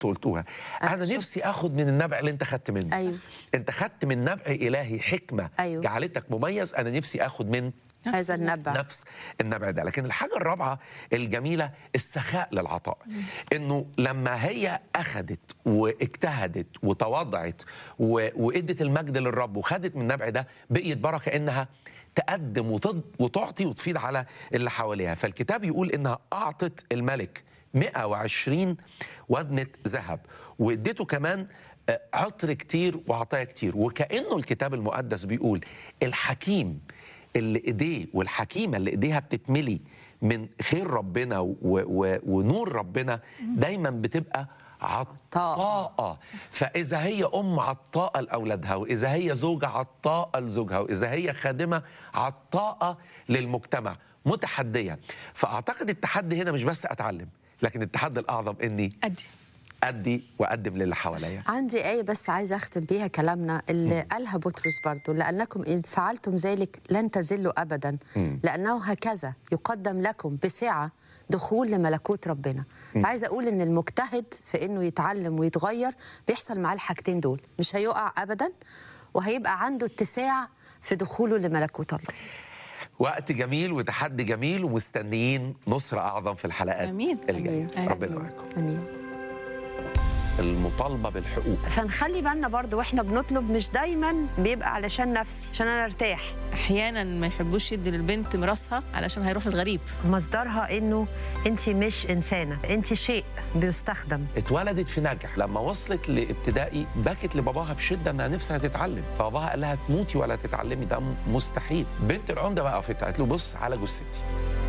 قلتوها انا شفت. نفسي اخد من النبع اللي انت خدت منه أيوه. انت خدت من نبع الهي حكمه أيوه. جعلتك مميز انا نفسي اخد من هذا النبع نفس النبع ده لكن الحاجة الرابعة الجميلة السخاء للعطاء انه لما هي اخذت واجتهدت وتواضعت و- وادت المجد للرب وخدت من النبع ده بقيت بركة انها تقدم وتض وتعطي وتفيض على اللي حواليها فالكتاب يقول انها اعطت الملك 120 وزنة ذهب واديته كمان آه، عطر كتير وعطايا كتير وكأنه الكتاب المقدس بيقول الحكيم اللي ايديه والحكيمه اللي ايديها بتتملي من خير ربنا و و ونور ربنا دايما بتبقى عطاءة فإذا هي أم عطاءة لأولادها وإذا هي زوجة عطاءة لزوجها وإذا هي خادمة عطاءة للمجتمع متحدية فأعتقد التحدي هنا مش بس أتعلم لكن التحدي الأعظم إني أدي أدي وأقدم للي حواليا عندي آية بس عايزة أختم بيها كلامنا اللي قالها بطرس برضو لأنكم إذ فعلتم ذلك لن تزلوا أبدا لأنه هكذا يقدم لكم بسعة دخول لملكوت ربنا عايزة أقول إن المجتهد في إنه يتعلم ويتغير بيحصل معاه الحاجتين دول مش هيقع أبدا وهيبقى عنده اتساع في دخوله لملكوت الله وقت جميل وتحدي جميل ومستنيين نصرة أعظم في الحلقات آمين. الجاية أمين ربنا أمين. معاكم أمين المطالبة بالحقوق فنخلي بالنا برضو واحنا بنطلب مش دايما بيبقى علشان نفسي عشان انا ارتاح احيانا ما يحبوش يدي للبنت ميراثها علشان هيروح الغريب مصدرها انه انت مش انسانه انت شيء بيستخدم اتولدت في نجح لما وصلت لابتدائي بكت لباباها بشده انها نفسها تتعلم فباباها قال لها تموتي ولا تتعلمي ده مستحيل بنت العمده بقى وقفت قالت له بص على جثتي